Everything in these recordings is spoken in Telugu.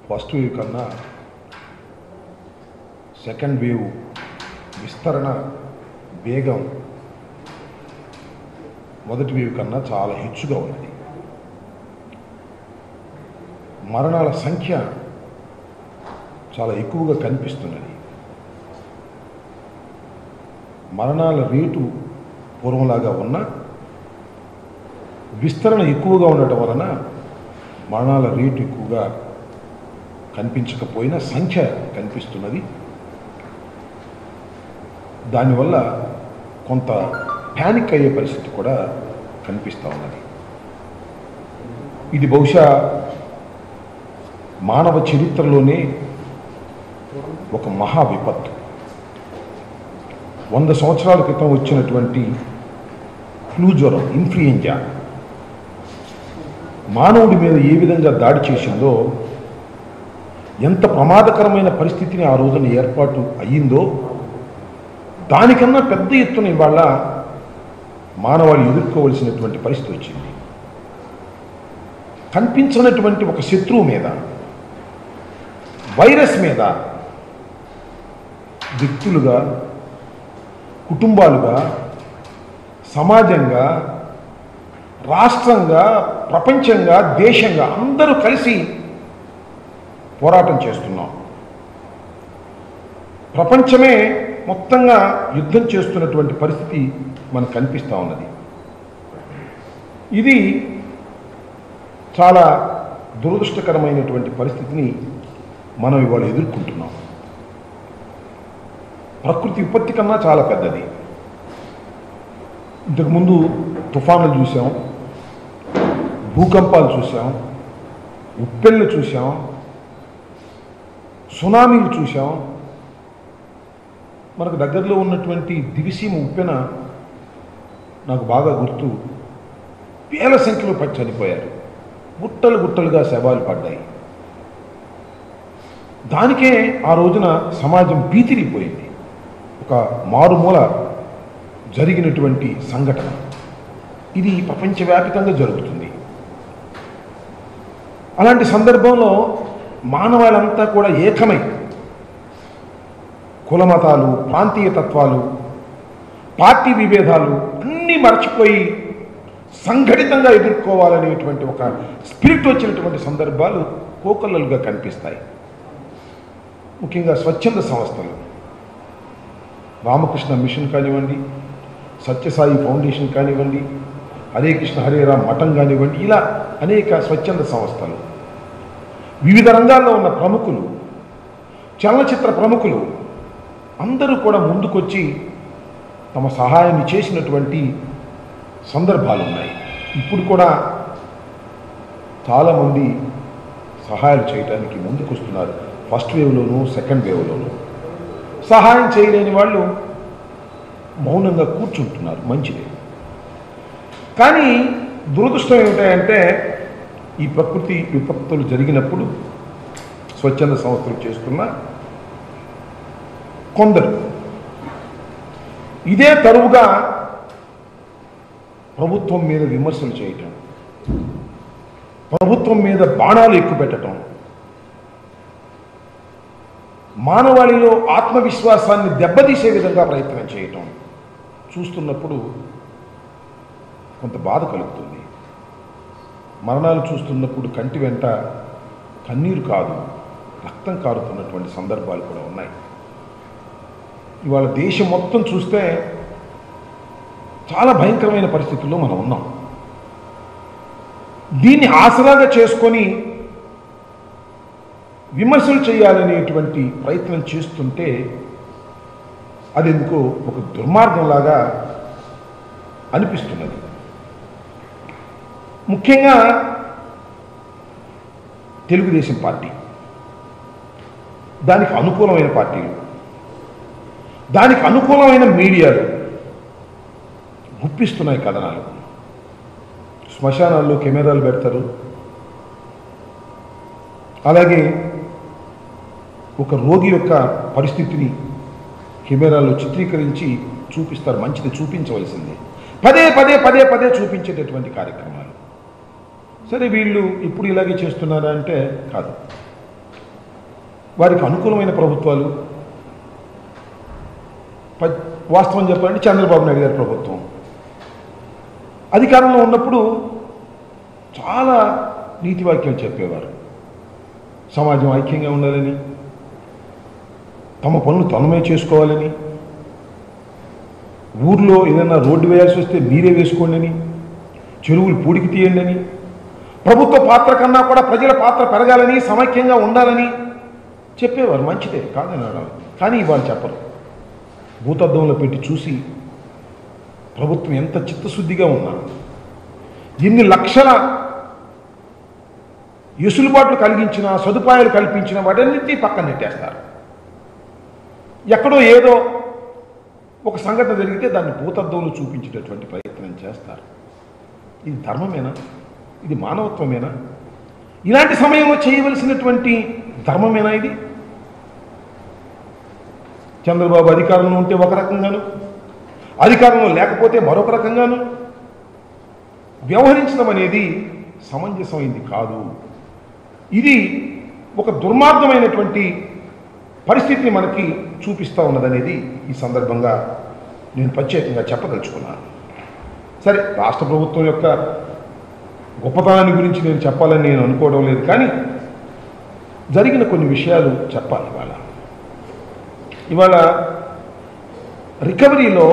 ఫస్ట్ వేవ్ కన్నా సెకండ్ వేవ్ విస్తరణ వేగం మొదటి వేవ్ కన్నా చాలా హెచ్చుగా ఉన్నది మరణాల సంఖ్య చాలా ఎక్కువగా కనిపిస్తున్నది మరణాల రేటు పూర్వంలాగా ఉన్న విస్తరణ ఎక్కువగా ఉండటం వలన మరణాల రేటు ఎక్కువగా కనిపించకపోయినా సంఖ్య కనిపిస్తున్నది దానివల్ల కొంత ప్యానిక్ అయ్యే పరిస్థితి కూడా కనిపిస్తూ ఉన్నది ఇది బహుశా మానవ చరిత్రలోనే ఒక మహా విపత్తు వంద సంవత్సరాల క్రితం వచ్చినటువంటి ఫ్లూ జ్వరం ఇన్ఫ్లుయెంజా మానవుడి మీద ఏ విధంగా దాడి చేసిందో ఎంత ప్రమాదకరమైన పరిస్థితిని ఆ రోజున ఏర్పాటు అయ్యిందో దానికన్నా పెద్ద ఎత్తున ఇవాళ మానవాళి ఎదుర్కోవలసినటువంటి పరిస్థితి వచ్చింది కనిపించినటువంటి ఒక శత్రువు మీద వైరస్ మీద వ్యక్తులుగా కుటుంబాలుగా సమాజంగా రాష్ట్రంగా ప్రపంచంగా దేశంగా అందరూ కలిసి పోరాటం చేస్తున్నాం ప్రపంచమే మొత్తంగా యుద్ధం చేస్తున్నటువంటి పరిస్థితి మనకు కనిపిస్తూ ఉన్నది ఇది చాలా దురదృష్టకరమైనటువంటి పరిస్థితిని మనం ఇవాళ ఎదుర్కొంటున్నాం ప్రకృతి విపత్తి కన్నా చాలా పెద్దది ఇంతకుముందు తుఫానులు చూసాం భూకంపాలు చూసాం ఉప్పెళ్ళు చూసాం సునామీలు చూసాం మనకు దగ్గరలో ఉన్నటువంటి దివిసీమ ఉప్పెన నాకు బాగా గుర్తు వేల సంఖ్యలో పడి చనిపోయారు గుట్టలు గుట్టలుగా శవాలు పడ్డాయి దానికే ఆ రోజున సమాజం భీతిరిపోయింది ఒక మారుమూల జరిగినటువంటి సంఘటన ఇది ప్రపంచవ్యాప్తంగా జరుగుతుంది అలాంటి సందర్భంలో మానవాళంతా కూడా ఏకమై కులమతాలు ప్రాంతీయ తత్వాలు పార్టీ విభేదాలు అన్నీ మర్చిపోయి సంఘటితంగా ఎదుర్కోవాలనేటువంటి ఒక స్పిరిట్ వచ్చినటువంటి సందర్భాలు కోకొల్లలుగా కనిపిస్తాయి ముఖ్యంగా స్వచ్ఛంద సంస్థలు రామకృష్ణ మిషన్ కానివ్వండి సత్యసాయి ఫౌండేషన్ కానివ్వండి హరే కృష్ణ హరే రామ్ మఠం కానివ్వండి ఇలా అనేక స్వచ్ఛంద సంస్థలు వివిధ రంగాల్లో ఉన్న ప్రముఖులు చలనచిత్ర ప్రముఖులు అందరూ కూడా ముందుకొచ్చి తమ సహాయాన్ని చేసినటువంటి సందర్భాలు ఉన్నాయి ఇప్పుడు కూడా చాలామంది సహాయాలు చేయడానికి ముందుకొస్తున్నారు ఫస్ట్ వేవ్లోను సెకండ్ వేవ్లోను సహాయం చేయలేని వాళ్ళు మౌనంగా కూర్చుంటున్నారు మంచిదే కానీ దురదృష్టం ఏమిటంటే ఈ ప్రకృతి విపత్తులు జరిగినప్పుడు స్వచ్ఛంద సంస్థలు చేస్తున్న కొందరు ఇదే తరువుగా ప్రభుత్వం మీద విమర్శలు చేయటం ప్రభుత్వం మీద బాణాలు ఎక్కుపెట్టడం మానవాళిలో ఆత్మవిశ్వాసాన్ని దెబ్బతీసే విధంగా ప్రయత్నం చేయటం చూస్తున్నప్పుడు కొంత బాధ కలుగుతుంది మరణాలు చూస్తున్నప్పుడు కంటి వెంట కన్నీరు కాదు రక్తం కారుతున్నటువంటి సందర్భాలు కూడా ఉన్నాయి ఇవాళ దేశం మొత్తం చూస్తే చాలా భయంకరమైన పరిస్థితుల్లో మనం ఉన్నాం దీన్ని ఆసరాగా చేసుకొని విమర్శలు చేయాలనేటువంటి ప్రయత్నం చేస్తుంటే అది ఎందుకో ఒక దుర్మార్గంలాగా అనిపిస్తున్నది ముఖ్యంగా తెలుగుదేశం పార్టీ దానికి అనుకూలమైన పార్టీలు దానికి అనుకూలమైన మీడియాలు గుప్పిస్తున్నాయి కథనాలు శ్మశానాల్లో కెమెరాలు పెడతారు అలాగే ఒక రోగి యొక్క పరిస్థితిని కెమెరాలో చిత్రీకరించి చూపిస్తారు మంచిది చూపించవలసిందే పదే పదే పదే పదే చూపించేటటువంటి కార్యక్రమాలు సరే వీళ్ళు ఇప్పుడు ఇలాగే చేస్తున్నారా అంటే కాదు వారికి అనుకూలమైన ప్రభుత్వాలు ప- వాస్తవం చెప్పాలంటే చంద్రబాబు నాయుడు గారి ప్రభుత్వం అధికారంలో ఉన్నప్పుడు చాలా నీతివాక్యాలు చెప్పేవారు సమాజం ఐక్యంగా ఉండాలని తమ పనులు తనమే చేసుకోవాలని ఊర్లో ఏదైనా రోడ్డు వేయాల్సి వస్తే మీరే వేసుకోండి అని చెరువులు పూడికి తీయండి అని ప్రభుత్వ పాత్ర కన్నా కూడా ప్రజల పాత్ర పెరగాలని సమైక్యంగా ఉండాలని చెప్పేవారు మంచిదే కాదని అనడం కానీ ఇవాళ చెప్పరు భూతద్దంలో పెట్టి చూసి ప్రభుత్వం ఎంత చిత్తశుద్ధిగా ఉన్నా ఎన్ని లక్షల ఎసులుబాట్లు కలిగించిన సదుపాయాలు కల్పించిన వాటన్నిటినీ పక్కన నెట్టేస్తారు ఎక్కడో ఏదో ఒక సంఘటన జరిగితే దాన్ని భూతద్దంలో చూపించేటటువంటి ప్రయత్నం చేస్తారు ఇది ధర్మమేనా ఇది మానవత్వమేనా ఇలాంటి సమయంలో చేయవలసినటువంటి ధర్మమేనా ఇది చంద్రబాబు అధికారంలో ఉంటే ఒక రకంగాను అధికారంలో లేకపోతే మరొక రకంగాను వ్యవహరించడం అనేది సమంజసమైంది కాదు ఇది ఒక దుర్మార్గమైనటువంటి పరిస్థితిని మనకి చూపిస్తూ ఉన్నదనేది ఈ సందర్భంగా నేను ప్రత్యేకంగా చెప్పదలుచుకున్నాను సరే రాష్ట్ర ప్రభుత్వం యొక్క గొప్పతనాన్ని గురించి నేను చెప్పాలని నేను అనుకోవడం లేదు కానీ జరిగిన కొన్ని విషయాలు చెప్పాలి ఇవాళ ఇవాళ రికవరీలో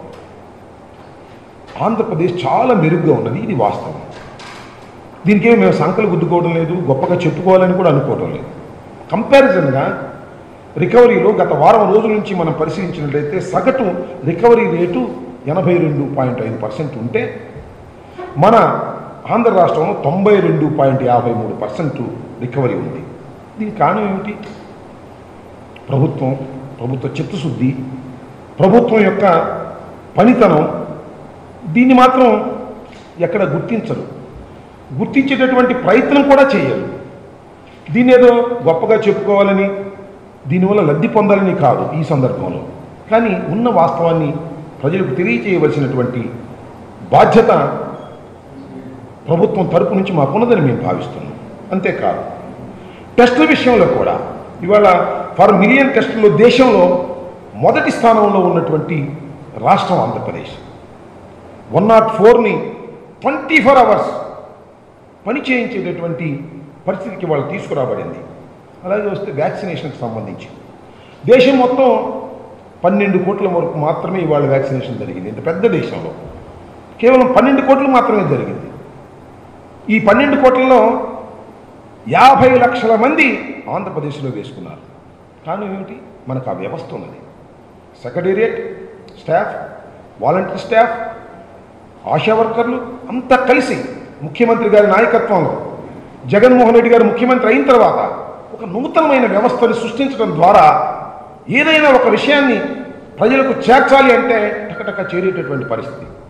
ఆంధ్రప్రదేశ్ చాలా మెరుగ్గా ఉన్నది ఇది వాస్తవం దీనికి ఏమి మేము సంకలు గుద్దుకోవడం లేదు గొప్పగా చెప్పుకోవాలని కూడా అనుకోవడం లేదు కంపారిజన్గా రికవరీలో గత వారం రోజుల నుంచి మనం పరిశీలించినట్లయితే సగటు రికవరీ రేటు ఎనభై రెండు పాయింట్ ఐదు పర్సెంట్ ఉంటే మన ఆంధ్ర రాష్ట్రంలో తొంభై రెండు పాయింట్ యాభై మూడు పర్సెంట్ రికవరీ ఉంది దీనికి కారణం ఏమిటి ప్రభుత్వం ప్రభుత్వ చిత్తశుద్ధి ప్రభుత్వం యొక్క పనితనం దీన్ని మాత్రం ఎక్కడ గుర్తించరు గుర్తించేటటువంటి ప్రయత్నం కూడా చేయరు దీన్ని ఏదో గొప్పగా చెప్పుకోవాలని దీనివల్ల లబ్ధి పొందాలని కాదు ఈ సందర్భంలో కానీ ఉన్న వాస్తవాన్ని ప్రజలకు తెలియచేయవలసినటువంటి బాధ్యత ప్రభుత్వం తరపు నుంచి మాకున్నదని మేము భావిస్తున్నాం అంతేకాదు టెస్టుల విషయంలో కూడా ఇవాళ ఫర్ మిలియన్ టెస్టుల్లో దేశంలో మొదటి స్థానంలో ఉన్నటువంటి రాష్ట్రం ఆంధ్రప్రదేశ్ వన్ నాట్ ఫోర్ని ట్వంటీ ఫోర్ అవర్స్ పని చేయించేటటువంటి పరిస్థితికి వాళ్ళు తీసుకురాబడింది అలాగే వస్తే వ్యాక్సినేషన్కి సంబంధించి దేశం మొత్తం పన్నెండు కోట్ల వరకు మాత్రమే ఇవాళ వ్యాక్సినేషన్ జరిగింది ఇంత పెద్ద దేశంలో కేవలం పన్నెండు కోట్లు మాత్రమే జరిగింది ఈ పన్నెండు కోట్లలో యాభై లక్షల మంది ఆంధ్రప్రదేశ్లో వేసుకున్నారు కానీ ఏమిటి మనకు ఆ వ్యవస్థ ఉన్నది secretariat staff volunteer staff ASHA వర్కర్లు అంతా కలిసి ముఖ్యమంత్రి గారి నాయకత్వంలో జగన్మోహన్ రెడ్డి గారు ముఖ్యమంత్రి అయిన తర్వాత ఒక నూతనమైన వ్యవస్థను సృష్టించడం ద్వారా ఏదైనా ఒక విషయాన్ని ప్రజలకు చేర్చాలి అంటే టకటక చేరేటటువంటి పరిస్థితి